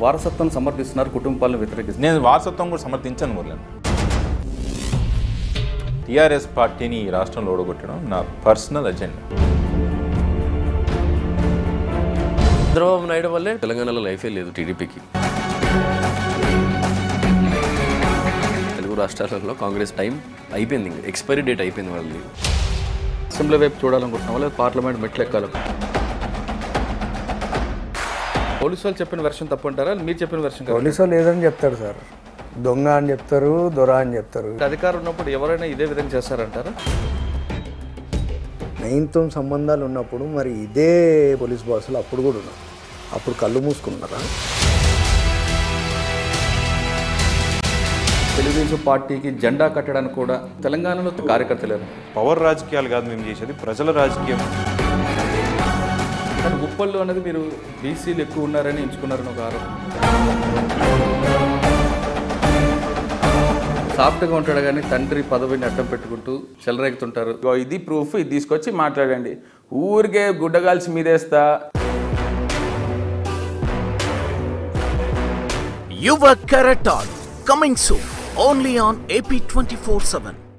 వారసత్వం సమర్థిస్తున్నారు కుటుంబాలను వ్యతిరేకిస్తున్నారు నేను వారసత్వం కూడా సమర్థించాను మురళి టీఆర్ఎస్ పార్టీని ఈ రాష్ట్రంలో ఓడగొట్టడం నా పర్సనల్ అజెండా చంద్రబాబు నాయుడు వల్లే తెలంగాణలో లైఫే లేదు టీడీపీకి తెలుగు రాష్ట్రాలలో కాంగ్రెస్ టైం అయిపోయింది ఇంకా ఎక్స్పైరీ డేట్ అయిపోయింది వాళ్ళది అసెంబ్లీ వైపు చూడాలనుకుంటున్నాం లేదా పార్లమెంట్ మెట్లు ఎక్కాలి పోలీసు వాళ్ళు చెప్పిన వెర్షన్ తప్పు అంటారా మీరు చెప్పిన వెర్షన్ కాదు పోలీసు వాళ్ళు ఏదని చెప్తారు సార్ దొంగ అని చెప్తారు దొర అని చెప్తారు అధికారం ఉన్నప్పుడు ఎవరైనా ఇదే విధంగా చేస్తారంటారా నైన్తో సంబంధాలు ఉన్నప్పుడు మరి ఇదే పోలీస్ బాసులు అప్పుడు కూడా ఉన్నారు అప్పుడు కళ్ళు మూసుకున్నారా తెలుగుదేశం పార్టీకి జెండా కట్టడానికి కూడా తెలంగాణలో కార్యకర్తలేరు పవర్ రాజకీయాలు కాదు మేము చేసేది ప్రజల రాజకీయం కానీ ఉప్పల్లో అనేది మీరు బీసీలు ఎక్కువ ఉన్నారని ఎంచుకున్నారని ఒక ఆరోపణ సాఫ్ట్గా ఉంటాడు కానీ తండ్రి పదవిని అడ్డం పెట్టుకుంటూ చెలరేగుతుంటారు ఇగో ఇది ప్రూఫ్ ఇది తీసుకొచ్చి మాట్లాడండి ఊరికే గుడ్డగాల్చి మీదేస్తా Yuva Karatal coming soon only on AP 24 7.